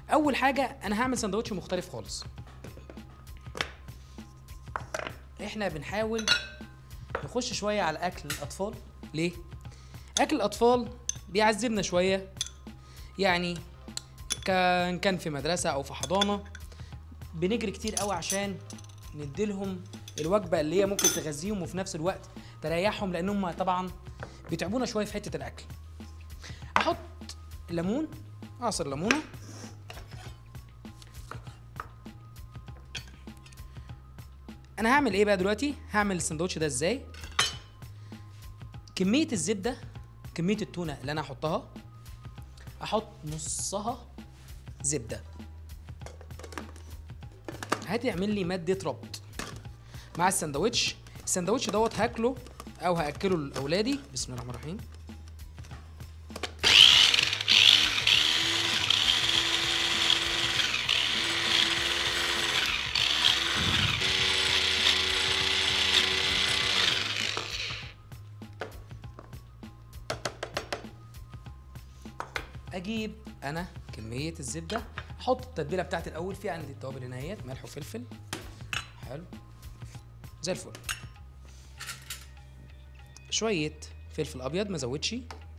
اول حاجه انا هعمل سندوتش مختلف خالص احنا بنحاول نخش شويه على اكل الاطفال ليه اكل الاطفال بيعذبنا شويه يعني كان كان في مدرسه او في حضانه بنجري كتير قوي عشان نديلهم الوجبه اللي هي ممكن تغذيهم وفي نفس الوقت تريحهم لان هم طبعا بيتعبونا شويه في حته الاكل احط ليمون اعصر ليمونه انا هعمل ايه بقى دلوقتي هعمل السندوتش ده ازاي كميه الزبده كميه التونه اللي انا هحطها احط نصها زبده هتعمل لي ماده ربط مع السندوتش السندوتش دوت هاكله او هاكله لاولادي بسم الله الرحمن الرحيم اجيب انا كميه الزبده احط التتبيله بتاعتي الاول في عندي التوابل هنا اهيت ملح وفلفل حلو زي الفل شويه فلفل ابيض ما ازودش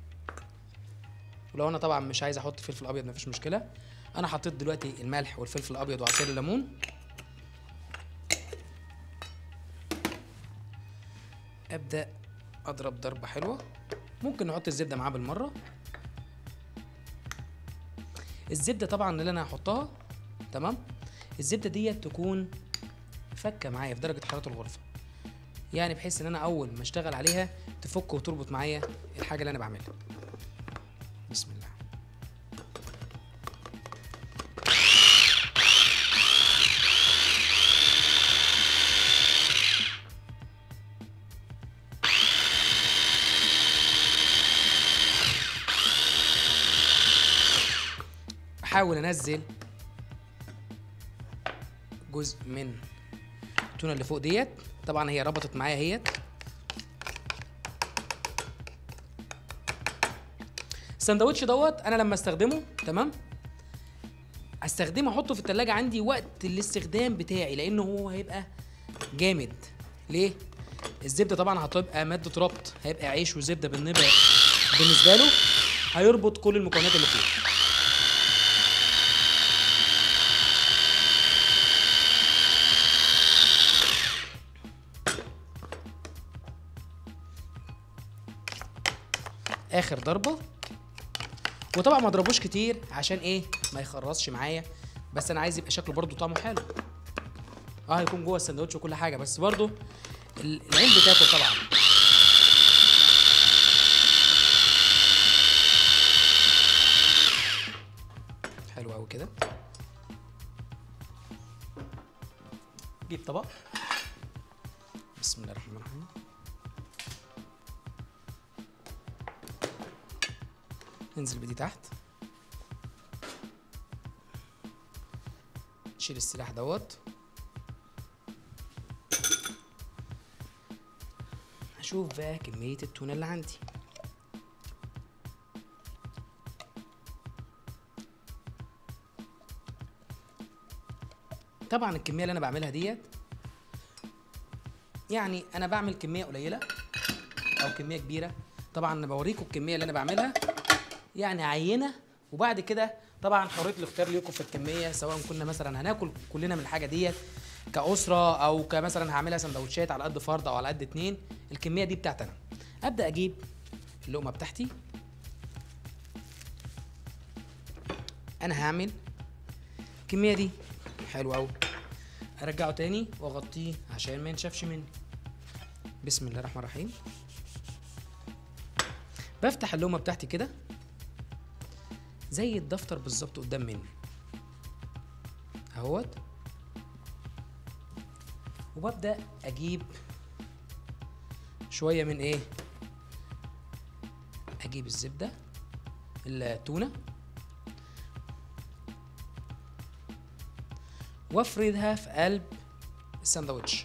ولو انا طبعا مش عايز احط فلفل ابيض مفيش مشكله انا حطيت دلوقتي الملح والفلفل الابيض وعصير الليمون ابدا اضرب ضربه حلوه ممكن نحط الزبده معاه بالمره الزبده طبعا اللي انا هحطها تمام الزبده ديت تكون فكه معايا في درجه حراره الغرفه يعني بحيث ان انا اول ما اشتغل عليها تفك وتربط معايا الحاجه اللي انا بعملها بسم الله احاول انزل جزء من التونه اللي فوق ديت طبعا هي ربطت معايا اهيت السندوتش دوت انا لما استخدمه تمام استخدمه احطه في التلاجة عندي وقت الاستخدام بتاعي لانه هو هيبقى جامد ليه الزبده طبعا هتبقى ماده ربط هيبقى عيش وزبده بالنسبه بالنسبه له هيربط كل المكونات اللي فيه اخر ضربه وطبعا ما اضربوش كتير عشان ايه ما يخرصش معايا بس انا عايز يبقى شكله برضو طعمه حلو اه هيكون جوه السندوتش وكل حاجه بس برضو ال- العين بتاكل طبعا حلو قوي كده جيب طبق بسم الله الرحمن الرحيم ننزل بدي تحت نشيل السلاح دوت هشوف بقى كمية التونة اللي عندي طبعا الكمية اللي انا بعملها ديت يعني انا بعمل كمية قليلة او كمية كبيرة طبعا انا بوريكم الكمية اللي انا بعملها يعني عينه وبعد كده طبعا حريه الاختيار ليكم في الكميه سواء كنا مثلا هناكل كلنا من الحاجه ديت كاسره او كمثلا هعملها سندوتشات على قد فرد او على قد اتنين الكميه دي بتاعتي انا ابدا اجيب اللقمه بتاعتي انا هعمل الكميه دي حلو قوي ارجعه تاني واغطيه عشان ما ينشفش مني بسم الله الرحمن الرحيم بفتح اللقمه بتاعتي كده زي الدفتر بالظبط قدام مني اهوت وببدا اجيب شويه من ايه اجيب الزبده التونه وافردها في قلب الساندوتش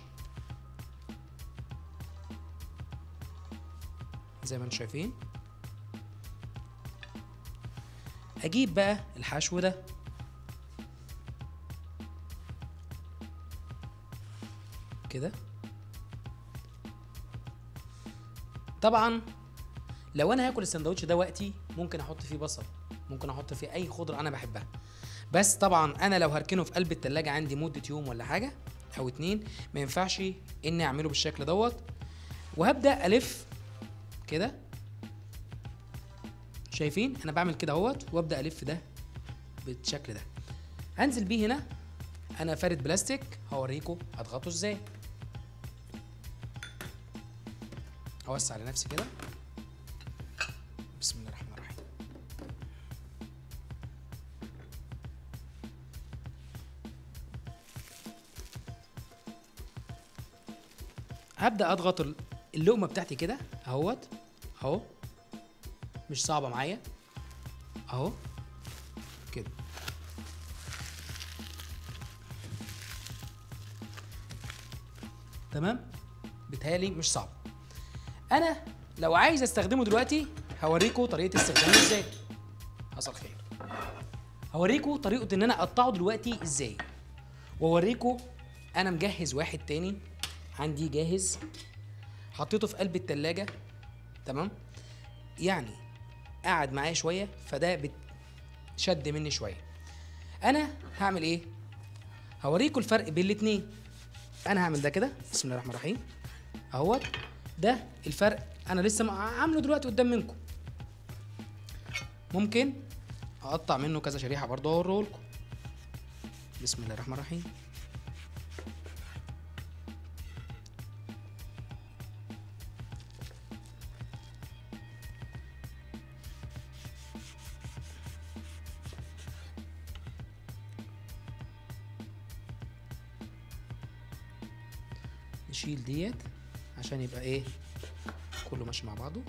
زي ما انتم شايفين اجيب بقى الحشو ده كده طبعا لو انا هاكل السندوتش ده وقتي ممكن احط فيه بصل ممكن احط فيه اي خضره انا بحبها بس طبعا انا لو هركنه في قلب التلاجة عندي مدة يوم ولا حاجة او اتنين ما ينفعش اني اعمله بالشكل دوت وهبدأ الف كده شايفين انا بعمل كده اهوت وابدأ الف ده بالشكل ده هنزل بيه هنا انا فارد بلاستيك هوريكم اضغطه ازاي اوسع لنفسي كده بسم الله الرحمن الرحيم هبدا اضغط ال- اللقمه بتاعتي كده اهوت اهو مش صعبه معايا اهو كده تمام بيتهيألي مش صعب انا لو عايز استخدمه دلوقتي هوريكم طريقه استخدامه ازاي حصل خير هوريكم طريقه ان انا اقطعه دلوقتي ازاي واوريكم انا مجهز واحد تاني عندي جاهز حطيته في قلب التلاجة تمام يعني قعد معايا شويه فده بتشد مني شويه انا هعمل ايه هوريكم الفرق بين الاتنين انا هعمل ده كده بسم الله الرحمن الرحيم اهوت ده الفرق انا لسه مع- عامله دلوقتي قدام منكم ممكن اقطع منه كذا شريحه برضه واوريه لكم بسم الله الرحمن الرحيم نشيل ديت عشان يبقى ايه كله ماشي مع بعضه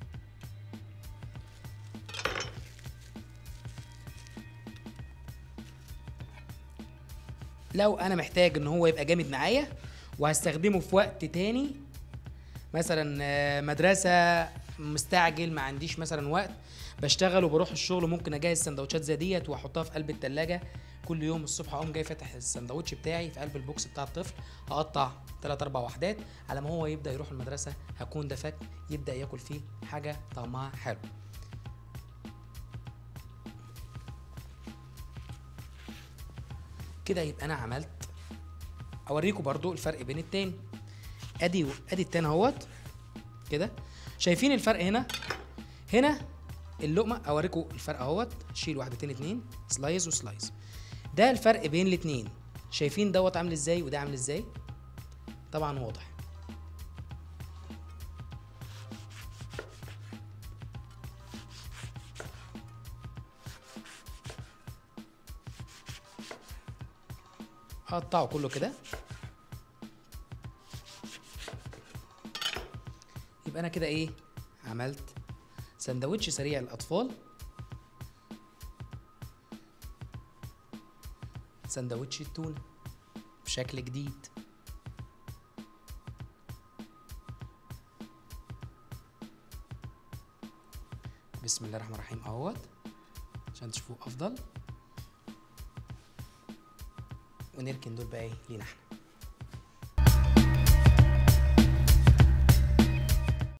لو انا محتاج ان هو يبقى جامد معايا وهستخدمه في وقت تاني مثلا آه، مدرسة مستعجل ما عنديش مثلا وقت بشتغل وبروح الشغل ممكن اجهز سندوتشات زي ديت واحطها في قلب التلاجة كل يوم الصبح اقوم جاي فاتح السندوتش بتاعي في قلب البوكس بتاع الطفل اقطع ثلاث اربع وحدات على ما هو يبدا يروح المدرسه هكون دفك يبدا ياكل فيه حاجه طعمها حلو كده يبقى انا عملت اوريكم برضو الفرق بين التاني ادي ادي التاني اهوت كده شايفين الفرق هنا هنا اللقمه اوريكم الفرق اهوت شيل واحدتين اتنين سلايز وسلايز ده الفرق بين الاتنين شايفين دوت عامل ازاي وده عامل ازاي طبعا واضح هقطعه كله كده يبقى انا كده ايه عملت سندوتش سريع للاطفال سندوتش التونة بشكل جديد بسم الله الرحمن الرحيم اهوت عشان تشوفوه افضل ونركن دول بقى ايه لينا احنا